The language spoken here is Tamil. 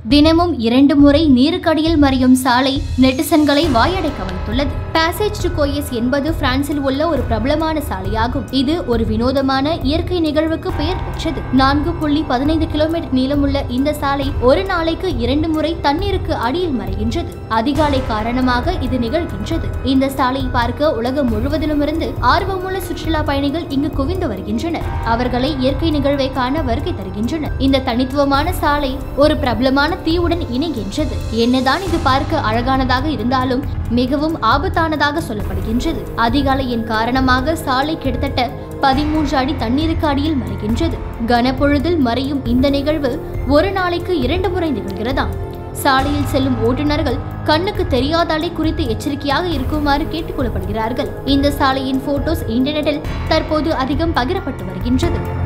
தினமும் இரண்டு முறை நீருக்கடியில் மறையும் சாலை நெட்டிசன்களை வாயடைக்க வைத்துள்ளது பேசேஜ் டு கோயஸ் என்பது பிரான்சில் உள்ள ஒரு பிரபலமான சாலையாகும் இது ஒரு வினோதமான இயற்கை நிகழ்வுக்கு பெயர் பெற்றது நான்கு புள்ளி பதினைந்து கிலோமீட்டர் நீளமுள்ள இந்த சாலை ஒரு நாளைக்கு இரண்டு முறை தண்ணீருக்கு அடியில் மறைகின்றது அதிகாலை காரணமாக இது நிகழ்கின்றது இந்த சாலையை பார்க்க உலகம் முழுவதிலும் இருந்து ஆர்வமுள்ள சுற்றுலா பயணிகள் இங்கு குவிந்து வருகின்றனர் அவர்களை இயற்கை நிகழ்வை காண வருகை தருகின்றனர் இந்த தனித்துவமான சாலை ஒரு பிரபலமான தீவுடன் இணைகின்றது என்னதான் இது பார்க்க அழகானதாக இருந்தாலும் மிகவும் ஆபத்தானதாக சொல்லப்படுகின்றது அதிகாலையின் காரணமாக சாலை கிட்டத்தட்ட பதிமூன்று அடி தண்ணீருக்கு அடியில் மறைகின்றது கனப்பொழுதில் மறையும் இந்த நிகழ்வு ஒரு நாளைக்கு இரண்டு முறை நிகழ்கிறதாம் சாலையில் செல்லும் ஓட்டுநர்கள் கண்ணுக்கு தெரியாதாலே குறித்து எச்சரிக்கையாக இருக்குமாறு கேட்டுக்கொள்ளப்படுகிறார்கள் இந்த சாலையின் போட்டோஸ் இன்டர்நெட்டில் தற்போது அதிகம் பகிரப்பட்டு வருகின்றது